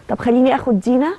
طب خليني اخد دينا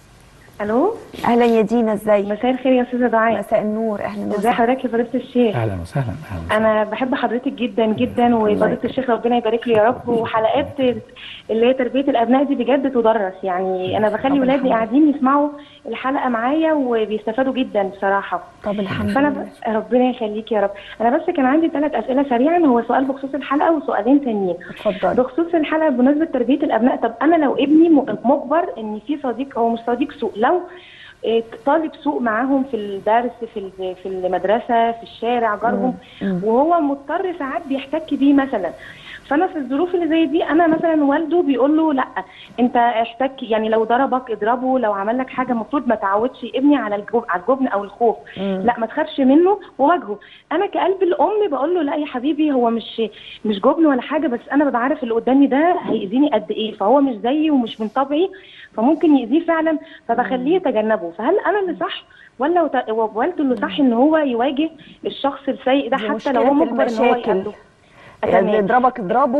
الو اهلا يا دينا ازيك مساء الخير يا استاذه دعاء مساء النور اهلا ازي وسهلا حضرتك يا فضيله الشيخ اهلا وسهلا اهلا وسهلا انا بحب حضرتك جدا جدا وفضيله الشيخ ربنا يبارك لي يا رب وحلقات اللي هي تربيه الابناء دي بجد تدرس يعني انا بخلي طب ولادي الحمد. قاعدين يسمعوا الحلقه معايا وبيستفادوا جدا بصراحه طب الحمد فانا لله ب... ربنا يخليك يا رب انا بس كان عندي ثلاث اسئله سريعا هو سؤال بخصوص الحلقه وسؤالين تانيين اتفضلي بخصوص الحلقه بمناسبه تربيه الابناء طب انا لو ابني م- مجبر ان في صديق هو مش صديق سوء لو إيه، طالب سوء معاهم في الدرس في ال- في المدرسه في الشارع جارهم مم. وهو مضطر ساعات بيحتك بيه مثلا فانا في الظروف اللي زي دي انا مثلا والده بيقول له لا انت احتك يعني لو ضربك اضربه لو عمل لك حاجه المفروض ما تعودش ابني على الجبن على الجبن او الخوف مم. لا ما تخافش منه وواجهه انا كقلب الام بقول له لا يا حبيبي هو مش مش جبن ولا حاجه بس انا ببقى عارف اللي قدامي ده هيأذيني قد ايه فهو مش زيي ومش من طبعي فممكن يأذيه فعلا فبخليه يتجنبه فهل انا اللي صح ولا وت- والده اللي صح ان هو يواجه الشخص السيء ده دي حتى مشكلة لو هو مجبر ان هو المشاكل. يقابله اللي تمام. يضربك اضربه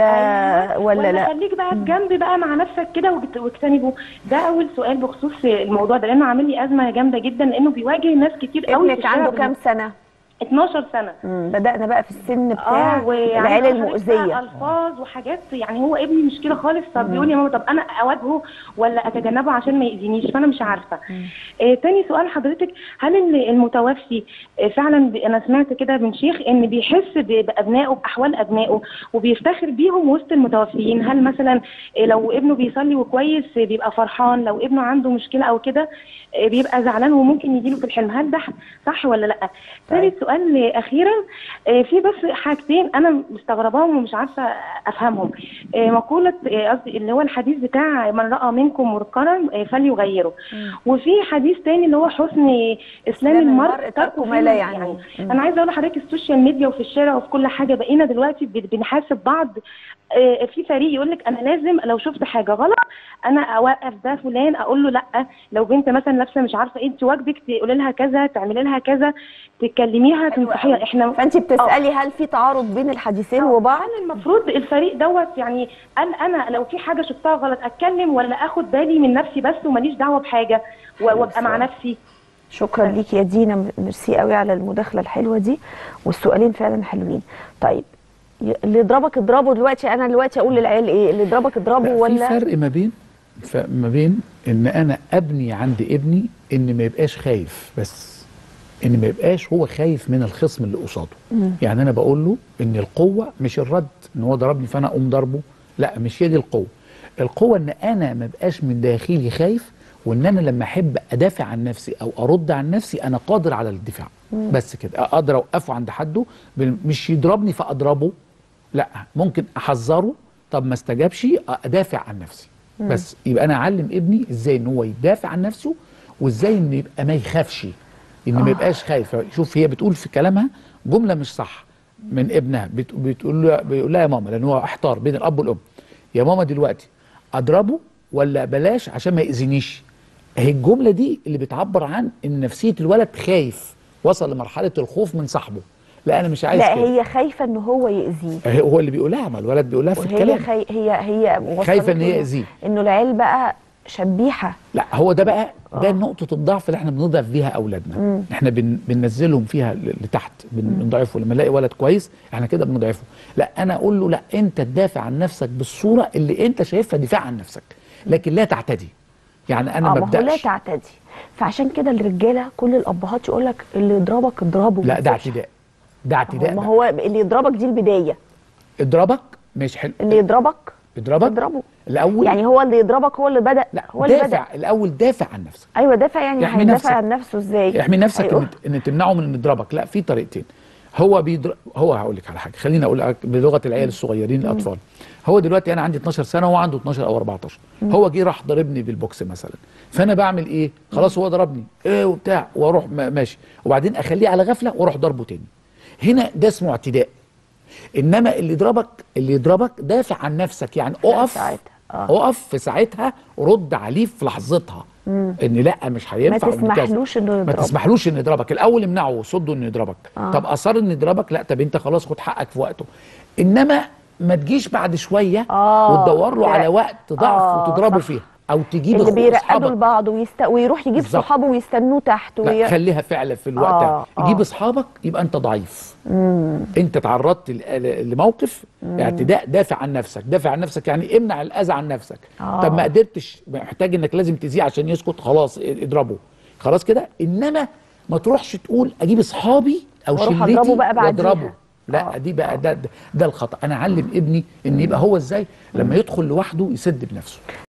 ولا أيوة. ولا لا خليك بقى في جنب بقى مع نفسك كده وجت- واجتنبه ده اول سؤال بخصوص الموضوع ده لانه عامل لي ازمه جامده جدا لانه بيواجه ناس كتير قوي في ابنك الشارع عنده كام سنه 12 سنه مم. بدأنا بقى في السن بتاع وعنده العيال حاجات بقى المؤذية الفاظ وحاجات يعني هو ابني مش كده خالص فبيقول يا ماما طب انا اواجهه ولا اتجنبه عشان ما يأذينيش فانا مش عارفه آه تاني سؤال حضرتك هل ال- المتوفي آه فعلا ب- انا سمعت كده من شيخ ان بيحس ب- بابنائه باحوال ابنائه وبيفتخر بيهم وسط المتوفيين هل مثلا آه لو ابنه بيصلي وكويس آه بيبقى فرحان لو ابنه عنده مشكله او كده آه بيبقى زعلان وممكن يجيله في الحلم هل ده صح ولا لا ثالث سؤال آه، اخيرا آه، في بس حاجتين انا مستغرباهم ومش عارفه افهمهم آه، مقوله آه، قصدي اللي هو الحديث بتاع من راى منكم منكرا آه، فليغيره وفي حديث تاني اللي هو حسن اسلام إسلام المرء المرء تركه ما لا يعنيه. مم. انا عايزه اقول لحضرتك السوشيال ميديا وفي الشارع وفي كل حاجه بقينا دلوقتي بن- بنحاسب بعض آه، في فريق يقول لك انا لازم لو شفت حاجه غلط انا اوقف ده فلان اقول له لا لو بنت مثلا لابسه مش عارفه ايه انت واجبك تقولي لها كذا تعملي لها كذا تكلميها تنصحيها احنا فانت بتسالي هل في تعارض بين الحديثين وبعض هل المفروض الفريق دوت يعني قال انا لو في حاجه شفتها غلط اتكلم ولا اخد بالي من نفسي بس وماليش دعوه بحاجه و- وابقى مع نفسي شكرا ليك يا دينا ميرسي قوي على المداخله الحلوه دي والسؤالين فعلا حلوين طيب ي- اللي يضربك اضربه دلوقتي انا دلوقتي اقول للعيال ايه اللي يضربك اضربه لا، في ولا فرق ما بين ف- ما بين ان انا ابني عند ابني ان ما يبقاش خايف بس ان ما يبقاش هو خايف من الخصم اللي قصاده يعني انا بقول له ان القوه مش الرد ان هو ضربني فانا اقوم ضربه لا مش هي دي القوه القوه ان انا ما بقاش من داخلي خايف وان انا لما احب ادافع عن نفسي او ارد عن نفسي انا قادر على الدفاع بس كده اقدر اوقفه عند حده بال- مش يضربني فاضربه لا ممكن احذره طب ما استجابش ادافع عن نفسي بس يبقى انا اعلم ابني ازاي ان هو يدافع عن نفسه وازاي ان يبقى ما يخافش ان ما يبقاش خايف شوف هي بتقول في كلامها جمله مش صح من ابنها بت- بتقول له بيقول لها يا ماما لان هو احتار بين الاب والام يا ماما دلوقتي اضربه ولا بلاش عشان ما ياذينيش هي الجمله دي اللي بتعبر عن ان نفسيه الولد خايف وصل لمرحله الخوف من صاحبه لا انا مش عايز لا كده هي خايفه ان هو يأذيه هي- هو اللي بيقولها ما الولد بيقولها في وهي الكلام خي... هي هي وصلت خايفة إن هي له يأذيه. انه العيال بقى شبيحه لا هو ده بقى ده نقطة الضعف اللي احنا بنضعف بيها أولادنا احنا بن بننزلهم فيها ل- لتحت بن- بنضعفه لما نلاقي ولد كويس احنا كده بنضعفه لا أنا أقول له لا أنت تدافع عن نفسك بالصورة اللي أنت شايفها دفاع عن نفسك لكن لا تعتدي يعني أنا اه ما ما هو لا ابداش تعتدي فعشان كده الرجاله كل الابهات يقول لك اللي يضربك اضربه لا ما ده تسيبش. اعتداء ده اعتداء ما بقى. هو اللي يضربك دي البدايه اضربك مش حلو اللي يضربك اضربك اضربه الأول يعني هو اللي يضربك هو اللي بدا لا هو اللي بدا دافع الأول دافع عن نفسك ايوه دافع يعني يحمي هيدافع نفسك. عن نفسه ازاي احمي نفسك أيوه. ان, إن تمنعه من ان يضربك لا في طريقتين هو بيدر... هو هقول لك على حاجه خليني اقول لك بلغه العيال الصغيرين الاطفال هو دلوقتي انا عندي 12 سنه وهو عنده 12 او 14 هو جه راح ضربني بالبوكس مثلا فانا بعمل ايه خلاص هو ضربني ايه وبتاع واروح ما- ماشي وبعدين اخليه على غفله واروح ضربه تاني هنا ده اسمه اعتداء انما اللي يضربك اللي يضربك دافع عن نفسك يعني اقف ساعتها. آه. اقف في ساعتها رد عليه في لحظتها ان لا مش هينفع وكذا. تسمحلوش إنه ما يضربك. تسمحلوش انه يضربك الاول امنعه وصده انه يضربك آه. طب اصر انه يضربك لا طب انت خلاص خد حقك في وقته انما ما تجيش بعد شويه آه. وتدور له لا. على وقت ضعف آه، وتضربه صح. فيها او تجيب اللي أخو- بيرقدوا أصحابك. لبعض ويست... ويروح يجيب بالظبط. صحابه ويستنوه تحت لا وي... خليها فعلا في الوقت آه، ده جيب آه. اصحابك يبقى انت ضعيف انت تعرضت ل- لموقف اعتداء دافع عن نفسك دافع عن نفسك يعني امنع الاذى عن نفسك آه. طب ما قدرتش محتاج انك لازم تذيع عشان يسكت خلاص اضربه خلاص كده انما ما تروحش تقول اجيب اصحابي او وأروح شلتي أضربه بقى بعديها. واضربه لا آه، دي بقى ده, ده ده الخطا انا اعلم ابني ان يبقى هو ازاي لما يدخل لوحده يسد بنفسه